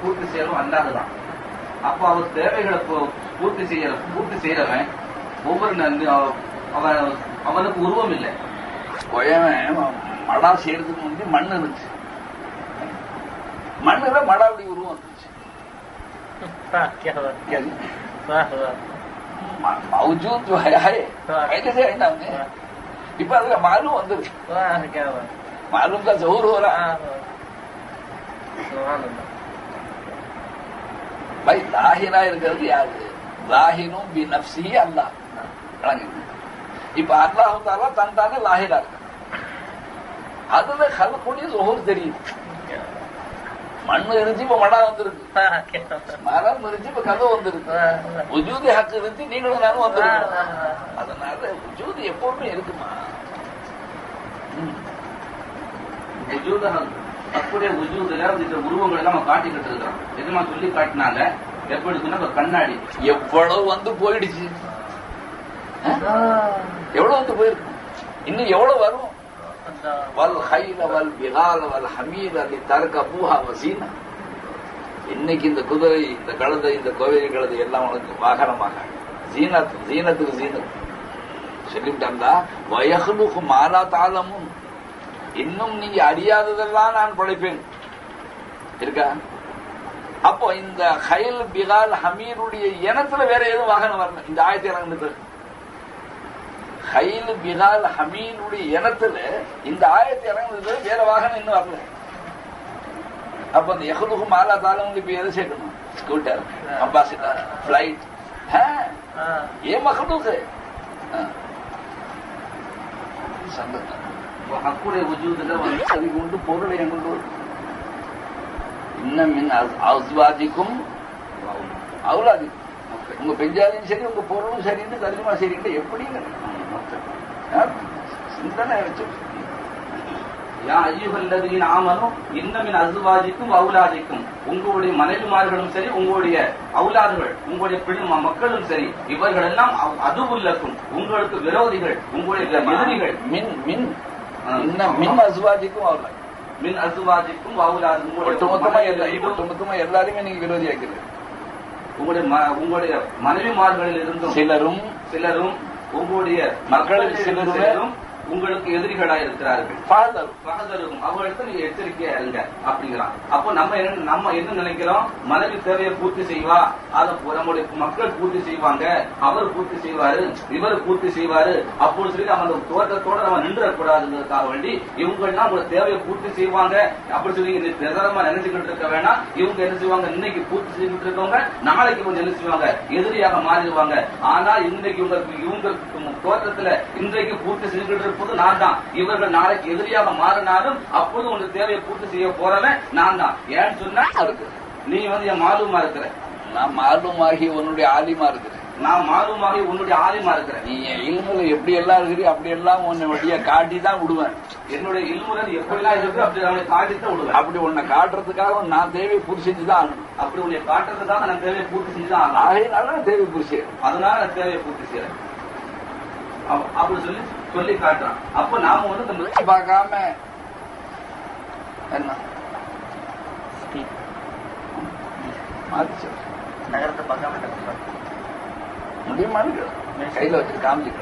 பூர்த்தி செய்யறவன் அல்லாததான் அப்ப அவர் தேவைகளை பூ- பூர்த்தி செய்யற பூர்த்தி செய்யறவன் ஒவ்வொரு நந்தி- அவ- அவன் அவனுக்கு உருவம் இல்லை கொயவன் மடா செய்யறதுக்கு முந்தி மண் இருந்துச்சு மண்ணுல மடா அப்படி உருவம் வந்துச்சு वाह क्या बात वाह वाह ம- மௌஜூத் जो है है है कैसे है ना हमने இப்ப அதுல மாலும் வந்துருக்கு वाह क्या बात मालूम का जहूर हो रहा वाह वाह सुभान अल्लाह பை லாஹிரா இருக்கிறது யாரு லாஹினும் பி நப்சி அல்லாஹ் விளங்குது இப்ப அல்லாஹு தாலா தன் தானே லாஹிரா இருக்கு அதுல கலக்கூடிய ஜோஹர் தெரியுது क्या மண்ணு இருந்துச்சு இப்ப மடா வந்திருக்கு वाह क्या बात மரம் இருந்துச்சு இப்ப கதை வந்திருக்கு वाह वाह உஜூதி ஹக்கு இருந்துச்சு நீங்களும் நானும் वाह வந்திருக்கோம் वाह वाह அதனால உஜூதி எப்பவுமே இருக்குமா ம். வஜூத அப்படியே வஜூதுல இந்த உருவங்கள் எல்லாம் அவன் காட்டிக்கிட்டு இருக்கிறான் எதுமா சொல்லி காட்டினாங்க எப்படி இருக்குன்னா ஒரு கண்ணாடி எவ்வளவு வந்து போயிடுச்சு அஹ்? எவ்வளவு வந்து போயிருக்கு இன்னும் எவ்வளவு வரும் अल्लाह வல் ஹைல வல் பிகால வல் ஹமீர் அலி தர்க பூஹா வசீனா இன்னைக்கு இந்த குதிரை இந்த கழுதை இந்த கோவில் கழுதை எல்லாம் உனக்கு வாகனமாக ஜீனத் ஜீனத்துக்கு ஜீனத் சொல்லிவிட்டாங்களா வயகுலுக்கு மாலா தாளமும் இன்னும் நீங்க அறியாததெல்லாம் நான் படைப்பேன் இருக்கா அப்போ இந்த ஹைல் பிகால் ஹமீருடைய இனத்துல வேற எதுவும் வாகனம் வரல இந்த ஆயிரத்தி இறங்குனது ஹைல் பிகால் ஹமீனுடைய இனத்துல இந்த ஆயிரத்தி இறங்குனது வேற வாகனம் இன்னும் வரல அப்ப இந்த எஹலுக்கு மாலா தாளம் இப்ப எது சேர்க்கணும் ஸ்கூட்டர் அம்பாசிடர் பிளைட் हाँ ये मखलूक है हाँ। சந்தோஷம் ஹக்குடைய வஜூதுல வந்து அது கொண்டு பொருளை கொண்டு வரும். இன்னும் மின் அஸ்- அஸ்வாதிக்கும் அவுலாதிக்கும் உங்க பெஞ்சாலையும் சரி உங்க பொருளும் சரின்னு தர்ஜுமா சரின்னு எப்படிங்க ஆ? சிந்தனை வச்சு யா ஐயுகல்லதீன் ஆமனும் இன்னமின் அசுவாஜிக்கும் அவுலாதிக்கும் உங்களுடைய மனைவிமார்களும் சரி உங்களுடைய அவுலாதுகள் உங்களுடைய பிள்ளை மக்களும் சரி இவர்கள் எல்லாம் அவ்- அதுவுல்லக்கும் உங்களுக்கு விரோதிகள் உங்களுடைய எதிரிகள் மின் மின் ஆ. இன்னும் மின் அஸ்வாதிக்கும் அவுலா மின் அசுவாஜிக்கும் அவுலாது உங்களுடைய ஒட்டுமொத்தமா எல்லா மனைவிகள் ஒட்டுமொத்தமா எல்லாருமே நீங்க விரோதி ஆக்கிறது உங்களுடைய ம- உங்களுடைய மனைவிமார்களில் இருந்தும் சிலரும் சிலரும் உங்களுடைய மக்களில் மக்களில் சிலருமே சிலரும் உங்களுக்கு எதிரிகளாக இருக்கிறார்கள் பாதல் பகதரும் அவர்களுக்கு நீங்க எச்சரிக்கையா இருங்க அப்படிங்கிறான் அப்போ நம்ம என்ன நம்ம என்ன நினைக்கிறோம் மனைவி தேவையை பூர்த்தி செய்வா அதை நம்முடைய மக்கள் பூர்த்தி செய்வாங்க அவர் பூர்த்தி செய்வாரு இவர் பூர்த்தி செய்வாரு அப்படின்னு சொல்லி நம்ம அந்த தோட்டத்தோட நம்ம நின்றுடக்கூடாதுங்கிறதுக்காக வேண்டி இவங்க எல்லாம் உங்களோட தேவையை பூர்த்தி செய்வாங்க அப்படி சொல்லி நீங்க நிரந்தரமா நினைச்சுக்கிட்டு இருக்க வேணாம் இவங்க என்ன செய்வாங்க இன்னைக்கு பூர்த்தி செஞ்சுட்டு இருக்கவங்க நாளைக்கு கொஞ்சம் என்ன செய்வாங்க எதிரியாக மாறிடுவாங்க ஆனா இன்னைக்கு உங்களுக்கு இவங்க தோற்றத்துல இன்றைக்கு பூர்த்தி செஞ்சுக்கிட்டு இருப்பது நான் தான் இவர்கள் நாளைக்கு எதிரியாக மாறினாலும் அப்போது உங்களுக்கு தேவையை பூர்த்தி செய்ய போறவன் நான் தான் ஏன்னு சொன்னா இருக்கு நீ வந்து என் மாலுமா இருக்கிற நான் மாலுமாகி உன்னுடைய ஆலிமா இருக்கிறேன் நான் மாலுமாகி உன்னுடைய ஆலிமா இருக்கிறேன் நீ என் இல்முல எப்படி எல்லாம் இருக்கிறியோ அப்படி எல்லாம் உன்னை வழியா காட்டி தான் விடுவேன் என்னுடைய இல்முறை எப்படிலாம் இருக்கு அப்படி அவனை காட்டித்தான் விடுவேன் அப்படி உன்னை காட்டுறதுக்காக நான் தேவை பூர்த்தி செஞ்சு தான் ஆகணும் அப்படி உன்னை காட்டுறதுக்காக நான் தேவையை பூர்த்தி செஞ்சுதான் ஆகணும் ஆகையினால நான் தேவை பூர்த்தி செய்யணும் அதனால நான் தேவையை பூர்த்தி செய்யறேன் அப்ப- அப்படி சொல்லி சொல்லி காட்டுறான் அப்ப நாம வந்து இந்த பார்க்காம என்ன स्पीक மாத்தி சொல்லு. நகரத்தை பார்க்காம டக்கு முடியுமான்னு கேளு. கையில வச்சு காமிச்சுக்க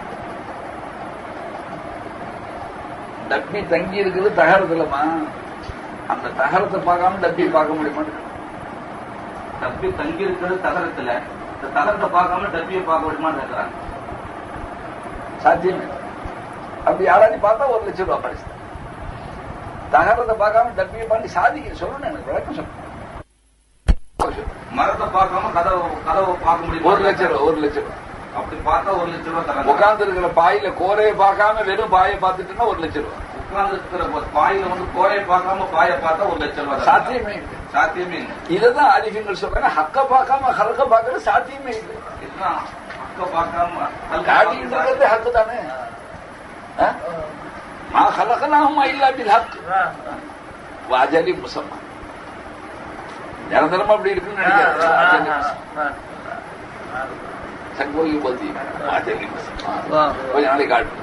டப்பி தங்கி இருக்குது தகரத்துலமா அந்த தகரத்தை பார்க்காம டப்பி பார்க்க முடியுமான்னு கேளு. டப்பி தங்கி இருக்கிறது தகரத்துல இந்த தகரத்தை பார்க்காம டப்பியை பார்க்க முடியுமான்னு கேட்கறாங்க சாத்தியமே இல்லை. அப்படி யாராச்சும் பார்த்தா ஒரு லட்சம் ரூபாய் பரிசு தகரத்தை பார்க்காம டப்பியை பண்ணி சாதிக்க சொல்லணும் எனக்கு விளக்கம் சொல்லணும் மரத்தை பார்க்காம கதவை கதவை பார்க்க முடியும் ஒரு லட்சம் ரூபாய் ஒரு லட்சம் ரூபாய் அப்படி பார்த்தா ஒரு லட்சம் ரூபாய் தராங்க உட்கார்ந்து இருக்கிற பாயில கோரையை பார்க்காம வெறும் பாயை பார்த்துட்டுன்னா ஒரு லட்சம் ரூபாய் உட்கார்ந்து இருக்கிற பாயில வந்து கோரையை பார்க்காம பாயை பார்த்தா ஒரு லட்சம் ரூபாய் தராங்க. சாத்தியமே இல்லை சாத்தியமே இல்லை இதுதான் ஆரிஃபிங்கள் சொல்றாங்க ஹக்க பார்க்காம ஹல்க பார்க்கறது சாத்தியமே இல்லை இதுதான் அக்க பார்க்காம காட்டிட்டு இருக்கிறது ஹக்கு தானே ஆ? மா ஹலகனாஹும் இல்லா பில் ஹக் வாஜலி முசம்மா நிரந்தரமா அப்படி இருக்குன்னு நினைக்கிறேன் வாஜலி முசம்மா சங்கோகி பத்தி வாஜலி முசம்மா கொஞ்ச நாளைக்கு காட்டு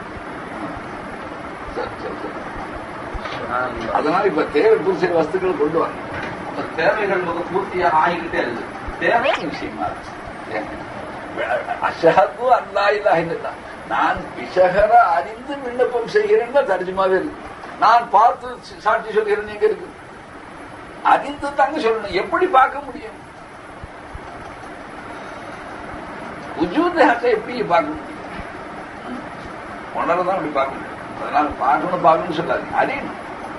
சரி, சரி, சரி. அதனால இப்ப தேவை புரிசை வஸ்துக்களை கொண்டு வாங்க தேவைகள் நமக்கு பூர்த்தியாக ஆகிக்கிட்டே இருக்கு தேவை விஷயமா இருக்கு. அஷஹது அல்லா இல்லாஹ் இல்லல்லாஹ். நான் பிசகர அறிந்து விண்ணப்பம் செய்கிறேன் தான் தர்ஜுமாவே இருக்கு நான் பார்த்து சாட்சி சொல்கிறேன் எங்க இருக்கு அறிந்து தாங்க சொல்லணும் எப்படி பார்க்க முடியும் உஜூதத்தை எப்படி பார்க்க முடியும் உணரதான் அப்படி பார்க்க முடியும் அதனால பார்க்கணும் பார்க்கணும்னு சொல்லாதீங்க அறியணும்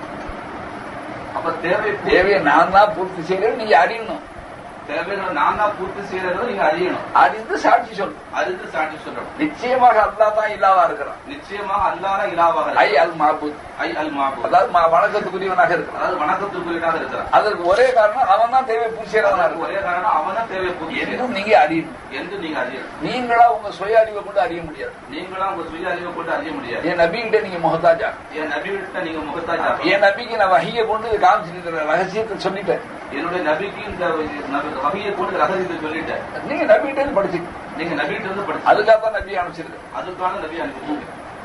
அப்ப தேவை தேவையை நான் தான் பூர்த்தி செய்கிறேன் நீங்க அறியணும் தேவைகளை நான் தான் பூர்த்தி செய்யறதை நீங்க அறியணும் அறிந்து சாட்சி சொல்லணும் அதுக்கு சாட்சி சொல்லணும் நிச்சயமாக அல்லா தான் இல்லாவா இருக்கிறான் நிச்சயமாக அல்லாத இலாவாக ஐ அல் மாபூத் ஐ அல் மாபூத் அதாவது ம- வணக்கத்துக்குரியவனாக இருக்கிறான் அதாவது வணக்கத்திற்குரியதாக இருக்கிறான் அதற்கு ஒரே காரணம் அவன் தான் தேவை பூசியறவனா அதற்கு இருக்கும் ஒரே காரணம் அவன தேவை பூர்த்தி செய்யணும் என்றும் நீங்க அறியணும் என்று நீங்க அறியணும் நீங்களா உங்க சுய அறிவை கொண்டு அறிய முடியாது நீங்களும் உங்க சுய அறிவை கொண்டு அறிய முடியாது என் நபிகிட்ட நீங்க முகத்தாஜா என் நபிகிட்ட நீங்க முகத்தாஜா என் நபிக்கு நான் வகையை கொண்டு காமிச்சிட்டு ரகசியத்தை சொல்லிட்டேன் என்னுடைய நபிக்கு இந்த நபி- வகையை கொண்டு ரகசியத்தை சொல்லிட்டேன் நீங்க நபிகிட்ட இருந்து படிச்சுக்க நீங்க நபிகிட்ட இருந்து படிச்சு அதுக்காக தான் நபி அனுப்பிச்சிருக்கேன் அதுக்கான நபி அனுப்பி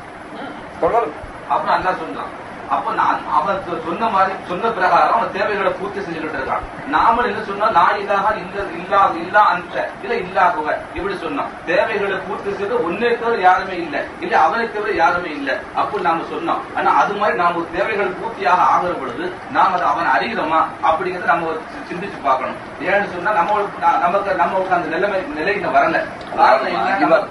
தொடரும் அப்புறம் அல்லா சொல்றான் அப்ப நான் அவன் சொ- சொன்ன மாதிரி சொன்ன பிரகாரம் அவன் தேவைகளை பூர்த்தி செஞ்சுக்கிட்டு இருக்கான் நாம என்ன சொன்னா நான் இல்லாக இந்த இல்லா இல்லா அந்த இல்ல இல்லாகுவ இப்படி சொன்னோம் தேவைகளை பூர்த்தி செய்து உன்னை தவிர யாருமே இல்ல இல்ல அவனை தவிர யாருமே இல்ல அப்படி நாம சொன்னோம் ஆனா அது மாதிரி நாம ஒரு தேவைகள் பூர்த்தியாக ஆகிற பொழுது நாம் அதை அவன் அறிகிறோமா அப்படிங்கறத நம்ம ஒரு சி- சிந்திச்சு பார்க்கணும் ஏன்னு சொன்னா நம்ம நமக்கு நமக்கு அந்த நிலைமை நிலைக்கு வரல காரணம் என்ன இவர்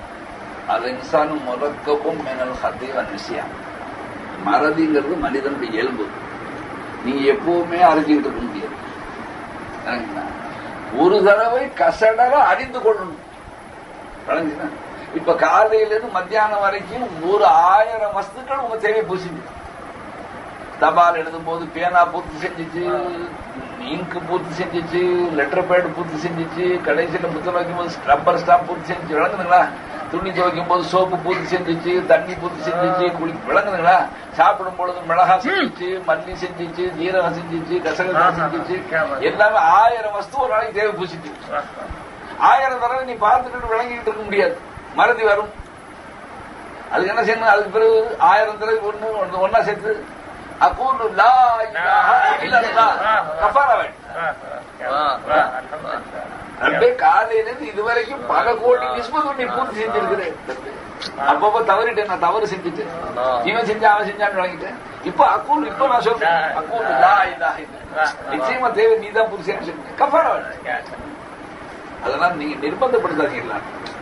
அது இன்சானும் முறக்கவும் மெனல் ஹத்தி விஷயம் மறதிங்கிறது மனிதனுடைய இயல்பு நீங்க எப்பவுமே அறிஞ்சுக்கிட்டு இருக்க முடியாது சரிங்களா? ஒரு தடவை கசடர அறிந்து கொள்ளணும் விளங்குதா? இப்ப காலையில இருந்து மத்தியானம் வரைக்கும் ஒரு ஆயிரம் வஸ்துக்கள் உங்க தேவையை பூசிங்க தபால் எழுதும் போது பேனா பூர்த்தி செஞ்சுச்சு இங்கு பூர்த்தி செஞ்சுச்சு லெட்டர் பேட் பூர்த்தி செஞ்சுச்சு கடைசியில புத்தகம் வைக்கும் போது ரப்பர் ஸ்டாம்ப் பூர்த்தி செஞ்சு விளங்குதுங்களா துணி துவைக்கும் போது சோப்பு பூர்த்தி செஞ்சுச்சு தண்ணி பூர்த்தி செஞ்சுச்சு குளி விளங்குதுங்களா சாப்பிடும் பொழுது மிளகா செஞ்சுச்சு மல்லி செஞ்சுச்சு ஜீரகம் செஞ்சுச்சு கசகசா செஞ்சுச்சு எல்லாமே ஆயிரம் வஸ்து ஒரு நாளைக்கு தேவை பூசிட்டு ஆயிரம் தடவை நீ பார்த்துட்டு விளங்கிட்டு இருக்க முடியாது மறதி வரும் அதுக்கு என்ன செய்யணும் அதுக்கு பிறகு ஆயிரம் தடவை ஒண்ணு ஒண்ணு ஒன்னா சேர்த்து அகூலு லா இலாஹ இல்லல்லாஹ் கஃபாரா வேண்டும் அப்படியே காலையில இருந்து இதுவரைக்கும் பல கோடி நிஸ்பத்து நீ பூர்த்தி செஞ்சிருக்கிறேன் அப்பப்ப தவறிட்டேன் நான் தவறு செஞ்சுட்டேன் இவன் செஞ்சா அவன் செஞ்சான்னு வழங்கிட்டேன் இப்ப அக்கூல் இப்ப நான் சொல்றேன் அக்கூல் லா இலாஹ இல்லல்லாஹ். நிச்சயமா தேவை நீ தான் பூர்த்தி செய்யணும் கஃபாரா வேண்டும் அதெல்லாம் நீங்க நிர்பந்தப்படுத்தாதீங்களா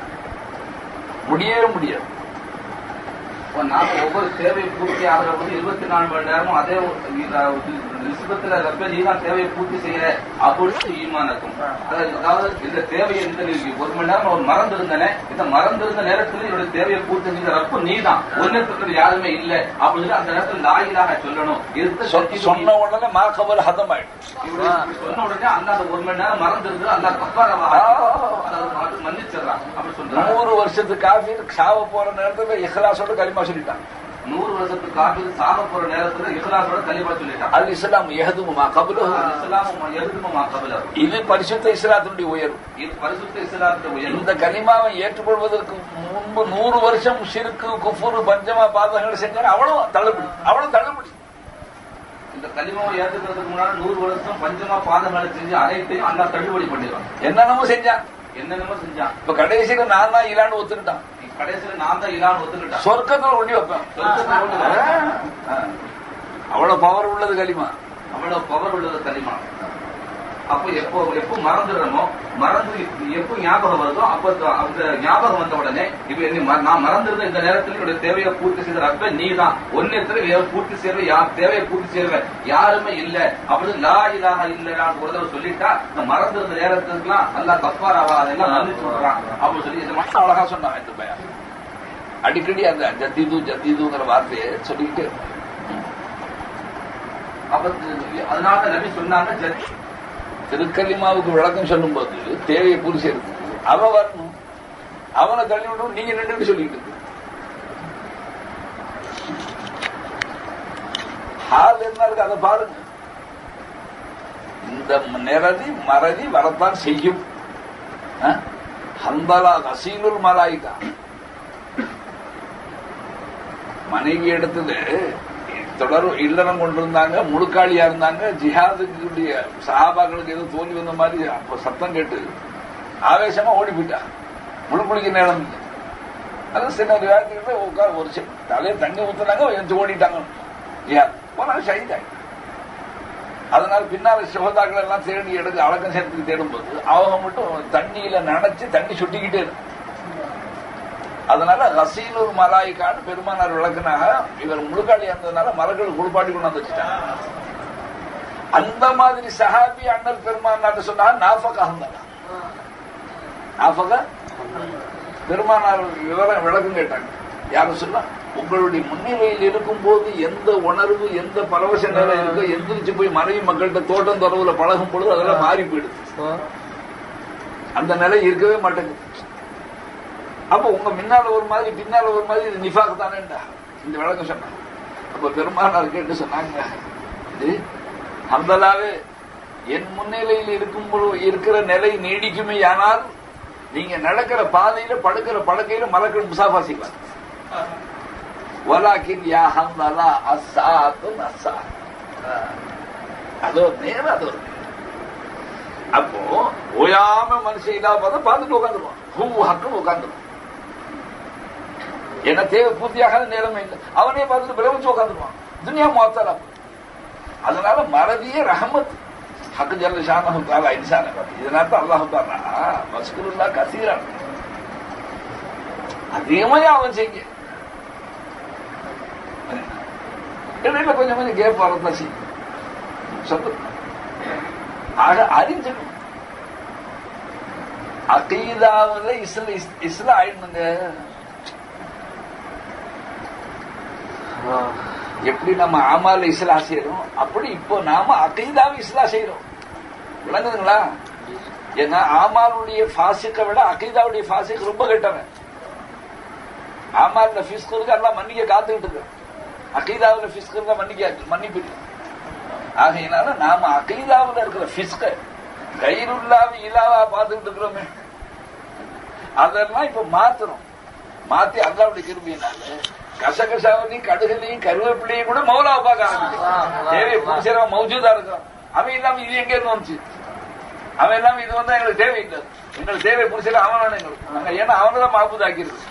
முடியவே முடியாது இப்ப நாம ஒவ்வொரு தேவை பூர்த்தி ஆகிற போது இருபத்தி நாலு மணி நேரமும் அதே நிசுபத்துல ரப்ப நீ தான் தேவையை பூர்த்தி செய்யற அப்படின்னு ஈமான் இருக்கும் அதாவது அதாவது இந்த தேவையை இந்த நீ ஒரு மணி நேரம் ஒரு மறந்து இருந்தனே இந்த மறந்து இருந்த நேரத்துல என்னோட தேவையை பூர்த்தி செஞ்ச ரப்பு நீ தான் ஒன்னுக்கு யாருமே இல்ல அப்படின்னு அந்த நேரத்துல லாயிலாக சொல்லணும் இருந்த சொ- சக்தி சொன்ன உடனே மாக்கபல் ஹதம் ஆயிடும் இப்படி இப்படி சொன்ன உடனே அந்த அந்த ஒரு மணி நேரம் மறந்து இருந்தது அந்த கப்பாரவா அதாவது மன்னிச்சிடறான் அப்படி சொல்றான் நூறு வருஷத்துக்கு காஃபி சாவ போற நேரத்துல இஹ்லாஸோட களிமா சொல்லிட்டான் நூறு வருஷத்துக்கு காப்பீடு சாக போற நேரத்துல இஸ்லாமோட கலிமா சொல்லிட்டான் அல் இஸ்லாம் எஹதுமா கபலு இஸ்லாமும் எதுக்குமா கபிலர் இது பரிசுத்த இஸ்லாத்தினுடைய உயர்வு இது பரிசுத்த இஸ்லாத்துடைய உயர்வு இந்த கலிமாவை ஏற்றுக்கொள்வதற்கு முன்பு நூறு வருஷம் சிறுக்கு குஃபுரு பஞ்சமா பாதகங்கள் செஞ்சாங்க அவ்வளவு தள்ளுபடி அவ்வளவு தள்ளுபடி இந்த கலிமாவை ஏத்துக்கிறதுக்கு முன்னாடி நூறு வருஷம் பஞ்சமா பாதங்களை செஞ்சு அனைத்தையும் அண்ணா தள்ளுபடி பண்ணிடுவான் என்னென்னமோ செஞ்சான் என்னென்னமோ செஞ்சான் இப்ப கடைசியில நான் தான் இலான்னு ஒத்துக்கிட்டான் கடைசியில நான் தான் இல்லாம ஒத்துக்கிட்டான் சொர்க்கத்துல ஒண்டி வைப்பேன் சொர்க்கத்துல கொண்டு வா. ஆ. அவ்வளவு பவர் உள்ளது களிமா அவ்வளவு பவர் உள்ளது கலிமா அப்போ எப்போ எப்போ மறந்துடுறோமோ மறந்து எப்போ ஞாபகம் வருதோ அப்ப அந்த ஞாபகம் வந்த உடனே இப்ப என்ன ம- நான் மறந்திருந்த இந்த நேரத்தில் என்னுடைய தேவையை பூர்த்தி செய்த ரப்ப நீ தான் ஒன்னத்துல பூர்த்தி செய்வ யார் தேவையை பூர்த்தி செய்வேன் யாருமே இல்ல அப்படின்னு லா இலாக இல்லைன்னு ஒரு தடவை சொல்லிட்டா இந்த மறந்திருந்த நேரத்துக்குலாம் நல்லா கப்பாராவா அதெல்லாம் மன்னிச்சு விடுறான் அப்படின்னு சொல்லி இந்த மனுஷன் அழகா சொன்னான் இந்த பையன் அடிக்கடி அந்த ஜத்திது ஜத்திதுங்கிற வார்த்தையை சொல்லிக்கிட்டு அப்ப அதனால தான் நபி சொன்னாங்க ஜத் திருக்கல்லிமாவுக்கு விளக்கம் சொல்லும்போது தேவையை பூர்த்தி செய்யறதுக்கு அவன் வரணும் அவனை தள்ளி விடணும் நீங்க நின்று சொல்லிட்டு இருக்கு ஹால் என்ன இருக்கு அதை பாருங்க இந்த நிரதி மறதி வரத்தான் செய்யும் ஆ? ஹந்தலா கசீலுல் மலாய்கா மனைவி இடத்துல தொடர் இல்லறம் கொண்டிருந்தாங்க முழுக்காளியா இருந்தாங்க ஜிஹாதுக்கு சஹாபாக்களுக்கு ஏதோ தோல்வி வந்த மாதிரி அப்ப சத்தம் கேட்டு ஆவேசமா ஓடி போயிட்டாங்க முழுக்குளிக்க நேரம் இல்லை அது சின்ன விளையாட்டுக்கிட்ட உட்கார ஒரு சி- தலையை தண்ணி ஊத்துனாங்க எந்த ஓடிட்டாங்க ஜிஹாத் போனாங்க ஷஹீதாங்க அதனால பின்னால சுகதாக்கள் எல்லாம் தேடி எடுத்து அடக்கம் சேர்த்து தேடும்போது அவங்க மட்டும் தண்ணியில நனைச்சு தண்ணி சுட்டிக்கிட்டே இருக்கும் அதனால ரசீலுல் மலாய்க்கான்னு பெருமானார் விளக்குனாக இவர் முழுக்காளி இருந்ததுனால மலர்கள் குளிப்பாட்டி கொண்டு வந்து வச்சுட்டாங்க அந்த மாதிரி சஹாபி அண்ணல் பெருமானார் சொன்னாங்க நாஃபக அஹ்மதா நாஃபக பெருமானார் விவரம் விளக்கம் கேட்டாங்க யாரும் சொல்ல உங்களுடைய முன்னிலையில் இருக்கும் போது எந்த உணர்வு எந்த பரவச நிலை இருக்கோ எந்திரிச்சு போய் மனைவி மக்கள்கிட்ட தோட்டம் தொலைவுல பழகும் பொழுது அதெல்லாம் மாறி போயிடுது அந்த நிலை இருக்கவே மாட்டேங்குது அப்ப உங்க முன்னால ஒரு மாதிரி பின்னால ஒரு மாதிரி இது நிஃபாக் தானேண்டா இந்த விளக்கம் சொன்னாங்க அப்ப பெருமானார் கேட்டு சொன்னாங்க இது ஹம்தலாவே என் முன்னிலையில் இருக்கும் பொழுது இருக்கிற நிலை நீடிக்குமே ஆனால் நீங்க நடக்கிற பாதையில படுக்கிற படுக்கையில மலக்கள் முசாஃபா செய்வாங்க வலாக்கின் யா ஹம்தலா அஸ்ஸாத்துன் அஸ்ஸா அது ஒரு நேரம் அது ஒரு நேரம். அப்போ ஓயாம மனுஷன் இல்லாம பார்த்தா பார்த்துட்டு உட்காந்துருவான் ஹூ ஹக்குன்னு உட்காந்துருவான் என்ன தேவை பூர்த்தியாகாத நேரமே இல்லை அவனே பார்த்துட்டு பிரமிச்சு உட்காந்துருவான் துனியா மொத்தலா அதனால மறதியே ரஹமத் ஹக்கு ஜல்ல ஷானஹு தாலா இன்சான இதனால தான் அல்லாஹு தாலா மஸ்குருல்லா கசீரா அதிகமா அவன் செய்ய இடையில கொஞ்சம் கொஞ்சம் கேப் வரதான் செய்யும் சொல்லு ஆக அறிஞ்சிடும் அகீதாவில் இஸ்ல இஸ்ல ஆயிடணுங்க எப்படி நம்ம ஆமால இஸ்லா செய்யறோம் அப்படி இப்போ நாம அகீதாவை இஸ்லா செய்யறோம் விளங்குதுங்களா ஏன்னா ஆமாலுடைய ஃபாசிக்கை விட அகீதாவுடைய ஃபாசிக் ரொம்ப கெட்டவன் ஆமால ஃபிஸ்க் இருக்கு எல்லாம் மன்னிக்க காத்துக்கிட்டு இருக்கு அகீதாவில் ஃபிஸ்க் இருந்தா மன்னிக்க மன்னிப்பு இல்லை. ஆகையினால நாம அகீதாவில் இருக்கிற ஃபிஸ்க கைருல்லாவி இலாவா பார்த்துக்கிட்டு இருக்கிறோமே அதெல்லாம் இப்ப மாத்துறோம் மாத்தி அல்லாவுடைய கிருபியினால கசகசாவனையும் கடுகலையும் கருவேப்பிலையும் கூட மௌலாவை பார்க்க ஆரம்பிச்சு தேவை புருஷரவன் மௌஜூதா இருக்கான் அவன் இல்லாம இது எங்க இருந்து வந்துச்சு அவன் இல்லாம இது வந்தா எங்களுக்கு தேவையில்லை எங்களுக்கு தேவை புருஷர அவன் வேணும் எங்களுக்கு நாங்க ஏன்னா அவனதான் மாபூதாக்கிருக்கு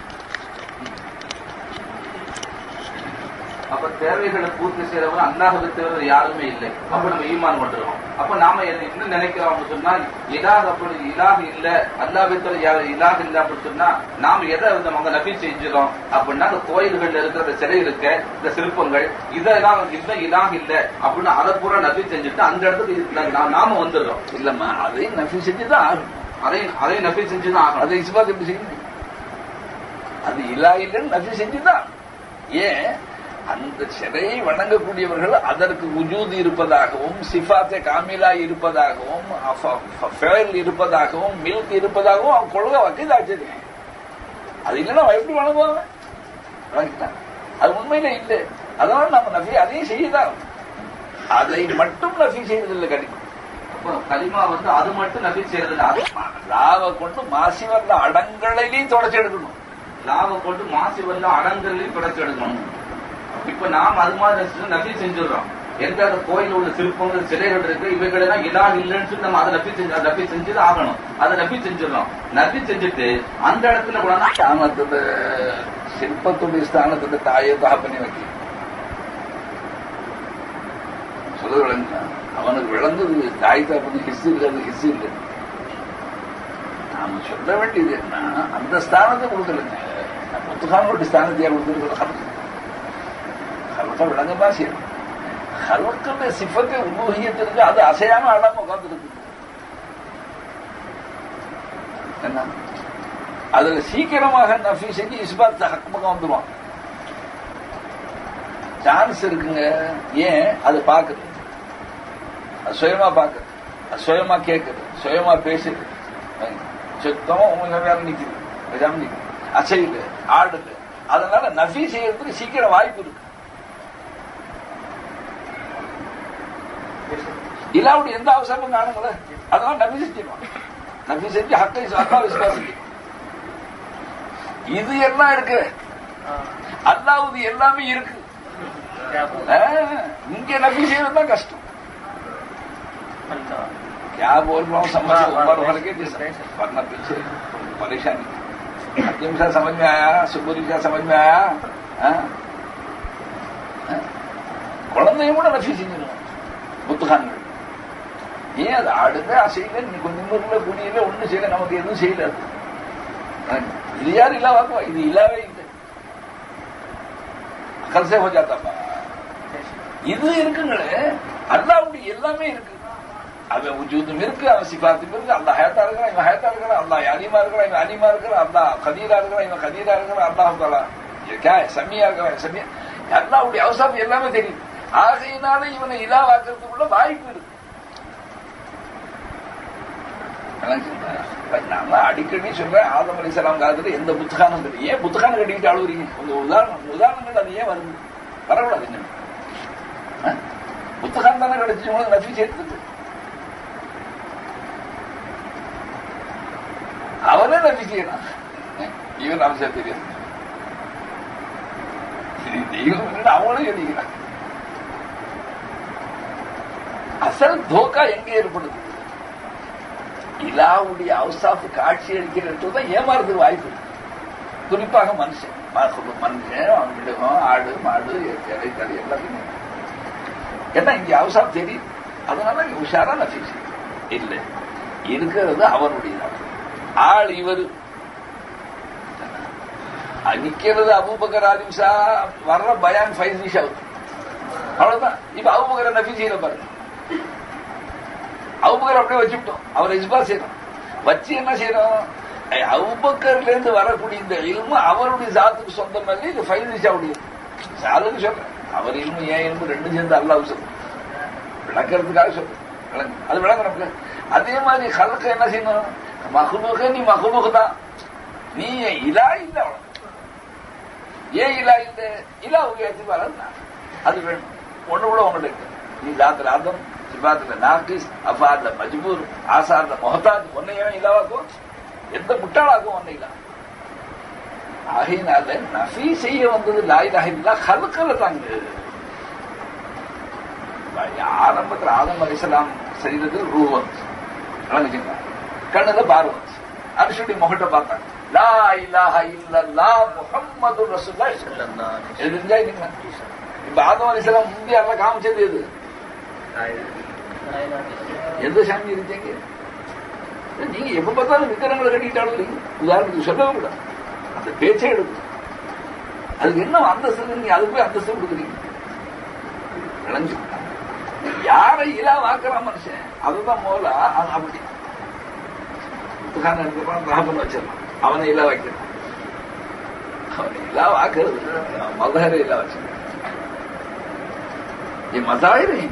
அப்ப தேவைகளை பூர்த்தி செய்யறவங்க அல்லாஹுக்கு தவிர யாருமே இல்லை அப்ப நம்ம ஈமான் கொண்டுருவோம் அப்ப நாம என்ன என்ன நினைக்கிறோம் அப்படின்னு சொன்னா இலாஹ் அப்படி இலாஹ் இல்ல அல்லாஹ்வை தவிர யாரும் இலாஹ் இல்ல அப்படின்னு சொன்னா நாம எதை வந்து நம்ம நபி செஞ்சிடும் அப்படின்னா அந்த கோயில்கள்ல இருக்கிற இந்த சிலை இருக்க இந்த சிற்பங்கள் இதெல்லாம் இந்த இலாஹ் இல்ல அப்படின்னு அதை பூரா நபி செஞ்சுட்டு அந்த இடத்துக்கு இது- நா- நாம வந்துடுறோம் இல்லம்மா அதையும் நஃபி செஞ்சுதான் ஆகணும் அதையும் அதையும் நபி செஞ்சுதான் ஆகணும் அதை இஸ்பாத் எப்படி செய்ய முடியும் அது இல்லா இல்லைன்னு நபி செஞ்சுதான் ஏன் அந்த சிலையை வணங்கக்கூடியவர்கள் அதற்கு உஜூது இருப்பதாகவும் சிஃபாத்தே காமிலா இருப்பதாகவும் அஃப- ஃப- ஃபெயல் இருப்பதாகவும் மில்க் இருப்பதாகவும் அவன் கொள்கை வக்கீதாச்சு அது இல்லைன்னா அவன் எப்படி வணங்குவாங்க வணங்கிட்டான். அது உண்மையில இல்லை அதனால நம்ம நபி அதையும் செய்யதான் அதை மட்டும் நபி செய்யறதில்லை கண்டிப்பா அப்போ கலிமா வந்து அது மட்டும் நபி செய்யறதில்ல அது லாவை கொண்டு மாசி வர்ற அடங்களையும் தொடச்சி எடுக்கணும் லாபம் கொண்டு மாசி வந்து அடங்கலையும் தொடச்சு எடுக்கணும் இப்ப நாம் அது மாதிரி செஞ்சு நபி செஞ்சிடறோம் எந்த அந்த கோயில் உள்ள சிற்பங்கள் சிலைகள் இருக்கு இவைகளெல்லாம் இலா இல்லைன்னு சொல்லி நம்ம அதை நபி செஞ்சு அதை நபி செஞ்சுதான் ஆகணும் அதை நபி செஞ்சிடறோம் நபி செஞ்சுட்டு அந்த இடத்துல கூட ஸ்தானத்துல சிற்பத்துடைய ஸ்தானத்துல தாயை தகப்பனி வைக்க சொல்ல விளங்குதா அவனுக்கு விளங்குது தாய் தகப்பனி ஹிஸ் இருக்காது ஹிஸ் இல்லை நாம சொல்ல வேண்டியது என்ன அந்த ஸ்தானத்தை கொடுக்கலங்க முத்துகானுடைய ஸ்தானத்தையா கொடுத்துருக்கோம் ஹல்க விளங்கமா செய்யணும் ஹல்கல சிஃபத்தை உருவகியத்திற்கு அது அசையாம ஆடாம உட்கார்ந்துருக்கு என்ன அதுல சீக்கிரமாக நஃபி செஞ்சு இஸ்பாத் ஹக் பக்கம் வந்துருவான் சான்ஸ் இருக்குங்க ஏன் அது பாக்குது அது சுயமா பாக்குது அது சுயமா கேக்குது சுயமா பேசுது சுத்தமா உங்க வேலை நிக்குது பேசாம நிக்குது அசையுது ஆடுது அதனால நஃபி செய்யறதுக்கு சீக்கிரம் வாய்ப்பு இருக்கு இல்லாவுடைய எந்த அவசரமும் காணுங்களே அதெல்லாம் நபி செஞ்சிருவான் நபி செஞ்சு ஹக்கை அல்லாஹ் விசுவாசிக்கும் இது எல்லாம் இருக்கு அல்லாவுது எல்லாமே இருக்கு क्या बोल ஆ, இங்க நபி செய்யறது தான் கஷ்டம் अल्लाह क्या बोल रहा हूँ समझ वाह, वाह, उम्र भर वाह। के जैसा वरना पीछे परेशानी हकीम सा समझ में आया सुबुरी सा समझ में आया हाँ? हाँ? குழந்தையும் கூட நஃபி செஞ்சிடும் புத்துகான்கள் ஏன் அது ஆடுங்க அசையில நீ கொஞ்சம் ஊர்ல குடியில ஒண்ணு செய்யல நமக்கு எதுவும் செய்யல அது. हाँ? இது யார் இல்லாவாக்குவா இது இல்லாவே இல்லை கல்சே ஹோ ஜாத்தா இது இருக்குங்களே அல்லாவுடைய எல்லாமே இருக்கு அவன் உஜூதும் இருக்கு அவன் சிபாத்தும் இருக்கு அல்லா ஹயத்தா இருக்கிறான் இவன் ஹயத்தா இருக்கிறான் அல்லா அலிமா இருக்கிறான் இவன் அலிமா இருக்கிறான் அல்லா கதீரா இருக்கிறான் இவன் கதீரா இருக்கிறான் அல்லாஹ் தாலா கே சமியா இருக்கிறான் சமியா அல்லாவுடைய அவசாப் எல்லாமே தெரியும் ஆகையினால இவனை இலாவாக்குறதுக்குள்ள வாய்ப்பு இருக்கு நான் அடிக்கடி சொல்றேன் ஆதம் அலி சலாம் காலத்துல எந்த புத்தகானம் கிடையாது ஏன் புத்தகானம் கட்டிக்கிட்டு அழுவுறீங்க உங்க உதாரணம் உதாரணங்கள் அது ஏன் வருது வரக்கூடாது இன்னும் ஆ? புத்தகம் தானே கிடைச்சி உங்களுக்கு நஃபி சேர்த்துட்டு அவனே நஃபி செய்யறான் இவன் அவசியம் தெரியாது தெய்வம் இல்லைன்னு அவங்களும் எழுதிக்கிறான் அசல் தோக்கா எங்க ஏற்படுது இலாவுடைய அவசாஃபு காட்சி அளிக்கிற இடத்துல தான் ஏமாறதுக்கு வாய்ப்பு இருக்கு. குறிப்பாக மனுஷன் மனுஷன் மனுஷன் மிருகம் ஆடு மாடு இலை தலை எல்லாத்தையும் ஏன்னா இங்க அவசாப் தெரியும் அதனால இங்க உஷாரா நஃபீஸ் இல்லை இருக்கிறது அவனுடைய ஆள் இவர் நிக்கிறது அபூபக்கர் ஆலிம்சா வர்ற பயான் ஃபைவ் நிஷா அவ்வளவுதான் இப்ப அபூபக்கர நஃபி செய்யற பாருங்க அபூபக்கர் அப்படியே வச்சுட்டோம் அவர் இஸ்பா செய்யறோம் வச்சு என்ன செய்யறோம் அவுபக்கர்ல இருந்து வரக்கூடிய இந்த இல்மு அவருடைய ஜாத்துக்கு சொந்தம் இல்லை இது ஃபைவ் நிஷாவுடைய சாலுக்கு சொல்றேன் அவர் இல்மு ஏன் இல்மு ரெண்டு சேர்ந்து அல்லாஹ் சொல்றேன் விளக்கறதுக்காக சொல்றேன் விளங்கு. அது விளங்குறப்பல அதே மாதிரி கலக்க என்ன செய்யணும் மகுமுக நீ மகுமுக தான் நீ என் இலா இல்லை அவ்வளவு ஏன் இலா இல்லை இலா உயர்த்தி வரலாம் அது வேணும் ஒண்ணு கூட உங்கள்ட்ட இருக்கு நீ தாத்துல ஆதம் சிபாத்துல நாக்கிஸ் அஃபாத்ல மஜ்பூர் ஆசார்ல மொஹத்தாஜ் ஒன்னையும் இலாவாக்கும் எந்த முட்டாளாக்கும் ஒன்னை இல்லா ஆகையினால நஃபி செய்ய வந்தது லாயிலாக இல்லா கலக்கல தாங்க ஆரம்பத்தில் ஆதம் அலிசலாம் சரீரத்தில் ரூ வந்துச்சு விளங்குச்சுங்களா கண்ணுல பார்வை வந்துச்சு அரிசுடைய முகத்தை பார்த்தாங்க லா இலாஹ இல்லல்லா முஹம்மது ரசூலுல்லாஹி सल्लल्लाहु अलैहि எழுதிஞ்சா இல்லைங்களா இப்ப ஆதம் அலிசலாம் இந்தியாவில் காமிச்சது எது वसल्लम எந்த சாமி இருந்தீங்க நீங்க எப்ப பார்த்தாலும் விக்கிரங்களை கட்டிட்டாலும் இல்லைங்க உதாரணத்துக்கு சொல்லவே கூடாது அந்த பேச்சே எடுக்கும் அதுக்கு என்ன அந்தஸ்து நீங்க அதுக்கு போய் அந்தஸ்து கொடுக்குறீங்க விளங்கு யாரை இலா வாக்குற மனுஷன் அதுதான் முதல்ல அது அப்படி புத்தகான எடுக்கிறான் ராகன் வச்சிடலாம் அவனை இல்லா வைக்கிறான் அவனை இல்லா வாக்குறது மதகர இல்லா வச்சிருக்கான் ये मजाहिर हैं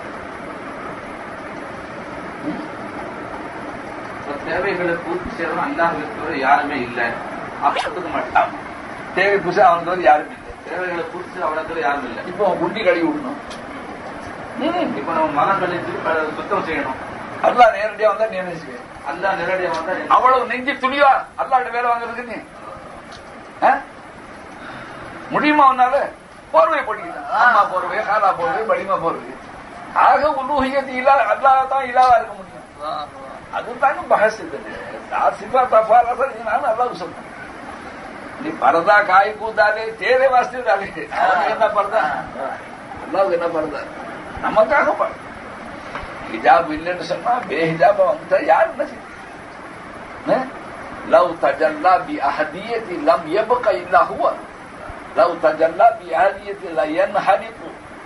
இப்ப தேவைகளை பூர்த்தி செய்யறவன் அல்லாஹ் யாருமே இல்லை அப்பத்துக்கு மாட்டான் தேவை புதுசா அவனுக்கு வந்து யாருமே இல்லை தேவைகளை பூர்த்தி செய்ய அவனத்துல யாரும் இல்லை இப்போ குண்டி கழுவி விடணும் இப்ப நம்ம மனம் கழிச்சு ப- சுத்தம் செய்யணும் அல்லா நேரடியா வந்தா நியமிச்சுவேன் அல்லாஹ் நேரடியா வந்தா அவ்வளவு நெஞ்சு துணிவா அல்லாட வேலை வாங்குறதுக்கு நீ ஆ? முடியுமா உன்னால போர்வை போட்டுக்கிட்டான் அம்மா போர்வை காலா போர்வை படிமா போர்வை ஆக உலூகியத்து இல்லா அல்லா தான் இல்லாவா இருக்க முடியும் அதுதாங்க பகஸ் இது சிபா தஃபா ரசல் நான் அல்லாஹ் சொல்றேன் நீ பரதா காய் கூத்தாலே தேரே வாஸ்தே தாலே அவனுக்கு என்ன பரதா அல்லாவுக்கு என்ன பரதா நமக்காக பரதா ஹிஜாப் இல்லைன்னு சொன்னா பேஹிஜாப வந்துட்டா யார் என்ன செய்யும் லவ் தஜல்லா பி அஹதியத்தி லம் யபக இல்லா ஹுவ லவ் தஜல்லா பி அஹதியத்தி ல யன்ஹலிகு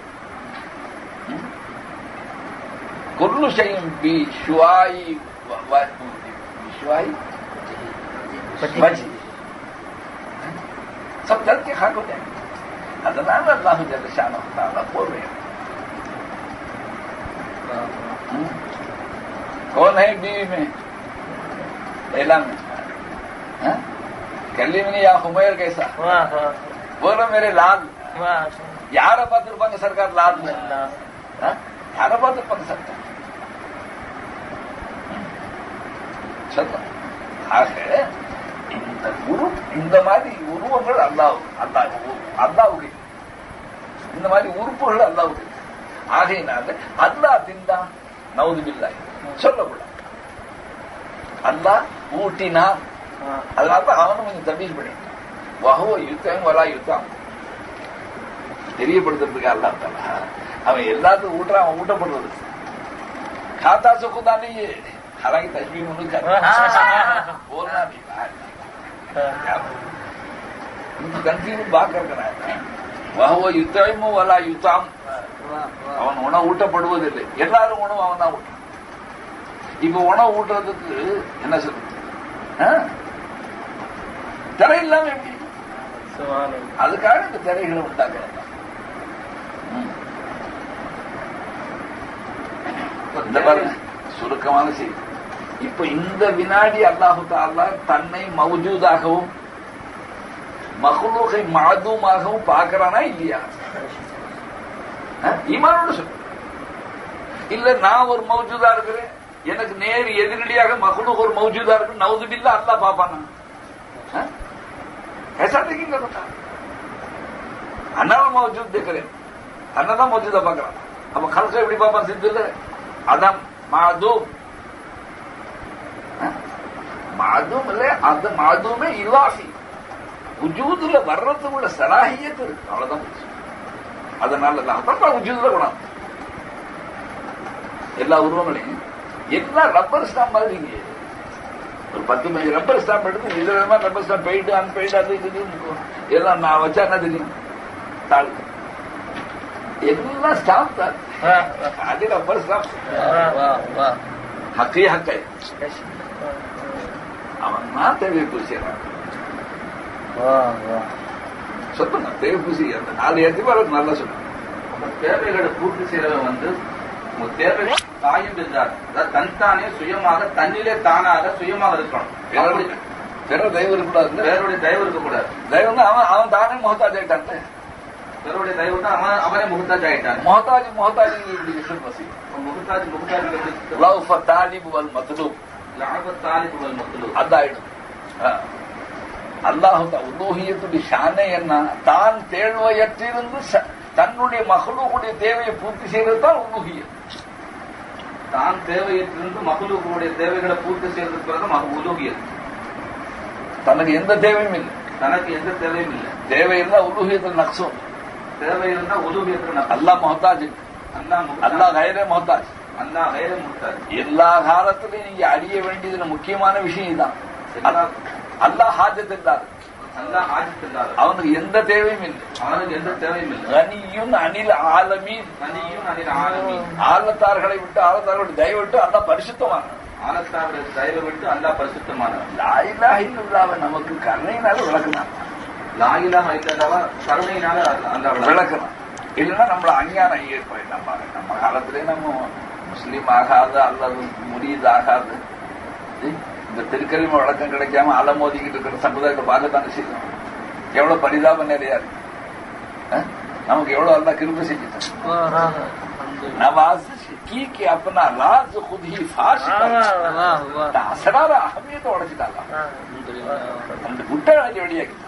كل شيء بشواي و- بشواي وجه सब जल के खाक हो जाएंगे अदनान अल्लाह जल शान ताला बोल रहे हैं हम्म। कौन है बीवी में लैला में हाँ? कल्लिमनी या हुमैर कैसा वाह वाह बोलो मेरे लाल वाह ಯಾರ ಪಾತ್ರ ಸರ್ಕಾರ ಲಾಲ್ अल्लाह ಯಾರ ಪಾತ್ರ ಸರ್ಕಾರ சொல்ல ஆக இந்த உரு இந்த மாதிரி உருவங்கள் அல்லாஹ் அல்லாஹ் அல்லாவுக்கு இந்த மாதிரி உறுப்புகள் அல்லாவுக்கு இருக்கு. ஆகையினால அல்லாஹ் தின்றான் நவுதுபில்லா சொல்லக்கூடாது அல்லாஹ் ஊட்டினான் அதனால அவனும் கொஞ்சம் தபீஸ் பண்ணிட்டான் வஹுவ யுத்தம் வரா யுத்தம் தெரியப்படுத்துறதுக்கு அல்லாஹ் தலா அவன் எல்லாத்துக்கும் ஊட்டுறான் அவன் ஊட்டப்படுறது खाता से खुदा नहीं है हालांकि तस्वीर में कर बोलना नहीं क्या उनको कंफ्यूज बात कर कर आया वह वो யுத்தமோ வலா யுத்தாம் அவன் உணவு ஊட்டப்படுவதில்லை எல்லாரும் உணவு அவன் தான் ஊட்டான் இப்ப உணவு ஊட்டுறதுக்கு என்ன சொல்றது ஆ? திரை இல்லாம எப்படி அதுக்காக இந்த திரைகளை உண்டாக்குறாங்க ம். இந்த பாருங்க சுருக்கமான செய்தி இப்ப இந்த வினாடி அல்லாஹு தாலா தன்னை மௌஜூதாகவும் மஹ்லூகை மாதூமாகவும் பார்க்கறானா இல்லையா அஹ்? ஈமானோட சொல்லு இல்ல நான் ஒரு மௌஜூதா இருக்கிறேன் எனக்கு நேர் எதிரடியாக மஹ்லூக் ஒரு மௌஜூதா இருக்கு நவுதுபில்லா அல்லாஹ் பாப்பானா அஹ்? ऐसा नहीं कर रहा अन्ना मौजूद देख रहे अन्ना தான் மௌஜூதா பார்க்கறான் அப்ப கல்க எப்படி பார்ப்பான் சித்து இல்ல அதான் மாதூம் மாதூம் இல்ல அந்த மாதூமே இல்லாசி உஜூதுல வர்றதுக்கு உள்ள சலாஹியத் இருக்கு அவ்வளவுதான் விஷயம். அதனால அதான் உஜூதுல குணம் எல்லா உருவங்களையும் எல்லாம் ரப்பர் ஸ்டாம்ப் மாதிரி இங்க ஒரு பத்து மணி ரப்பர் ஸ்டாம்ப் எடுத்து இதுல விதமா ரப்பர் ஸ்டாம்ப் பெய்டு அன்பெய்டு அது இது இதுன்னு எல்லாம் நான் வச்சா என்ன தெரியும் தாள் எல்லாம் ஸ்டாம்ப் தான் அது ரப்பர் ஸ்டாம்ப் ஹக்கே ஹக்கை அவன் தான் தேவையை பூசிடுறான் சொல்லுங்க தேவை பூசி அந்த நாலு இடத்துக்கு வர நல்லா சொல்லுங்க நம்ம தேவைகளை பூர்த்தி செய்யறவன் வந்து உங்க தேவை தாயும் இருந்தார் அதாவது தன்தானே சுயமாக தன்னிலே தானாக சுயமாக இருக்கணும் அப்படி பிற தெய்வம் இருக்கக்கூடாது வேறுடைய தயவு இருக்கக்கூடாது தெய்வம் தான் அவன் அவன் தானே முகத்தாஜ் ஆயிட்டான்ல வேறுடைய தயவு தான் அவன் அவனே முகத்தாஜ் ஆயிட்டான் முகத்தாஜ் முகத்தாஜ் இப்படி விஷயம் பசி முகத்தாஜ் முகத்தாஜ் லவ் ஃபார் தாலிபு வல் மத்லூப் லாபத்தாலி புகழ் மக்களு அதாயிடும் அல்லாஹு உலோகியத்துடைய ஷானை என்ன தான் தேழ்வையற்றிருந்து ச- தன்னுடைய மகளுடைய தேவையை பூர்த்தி செய்வது தான் உலோகியம் தான் தேவையிலிருந்து மகளுடைய தேவைகளை பூர்த்தி செய்யறதுக்கு பிறகு மக உலோகியது தனக்கு எந்த தேவையும் இல்லை தனக்கு எந்த தேவையும் இல்லை தேவை இருந்தா உலோகியத்தில் நக்சம் தேவை இருந்தா உலோகியத்துக்கு நான் அல்லாஹ் முகத்தாஜ் அல்லா அல்லாஹ் கைரே முகத்தாஜ் அல்லா வேற முட்டாது எல்லா காலத்திலும் நீங்க அறிய வேண்டியதுல முக்கியமான விஷயம் இதுதான் அல்லாஹ் அல்லாஹ் ஹாஜத் இல்லாத அல்லா ஆஜித்தில்லாத அவனுக்கு எந்த தேவையும் இல்லை அவனுக்கு எந்த தேவையும் இல்லை கனியும் அனில் ஆலமீன் தனியும் அதில் ஆளுமி ஆலத்தார்களை விட்டு ஆலத்தார்களை விட்டு தயவிட்டு அல்லாஹ் பரிசுத்தமான ஆலத்தாவுடைய தயவை விட்டு அல்லா பரிசுத்தமானவன் லாயிலா இல்லாம நமக்கு கருணையினால விளக்குனான் லாயிலா வைத்ததவா கருணையினால அல்லா விளக்கு விளக்கணும் இல்லைன்னா நம்மள அஞ்ஞானம் ஏற்படும் நம்ம நம்ம காலத்திலே நம்ம முஸ்லீம் ஆகாது அல்லது முரீத் ஆகாது இந்த திருக்கரிம வழக்கம் கிடைக்காம அலமோதிக்கிட்டு இருக்கிற சமுதாயத்தை பார்க்கத்தானே செய்யணும் எவ்வளவு பரிதாப நிறையா இருக்கு அஹ்? நமக்கு எவ்வளவு அல்லா கிருப செஞ்சுட்டான் நவாஸ் की कि अपना राज खुद ही फाश कर असराர அகமியத்தை உடைச்சிட்டாங்க அந்த குட்டை வெளியாக்கி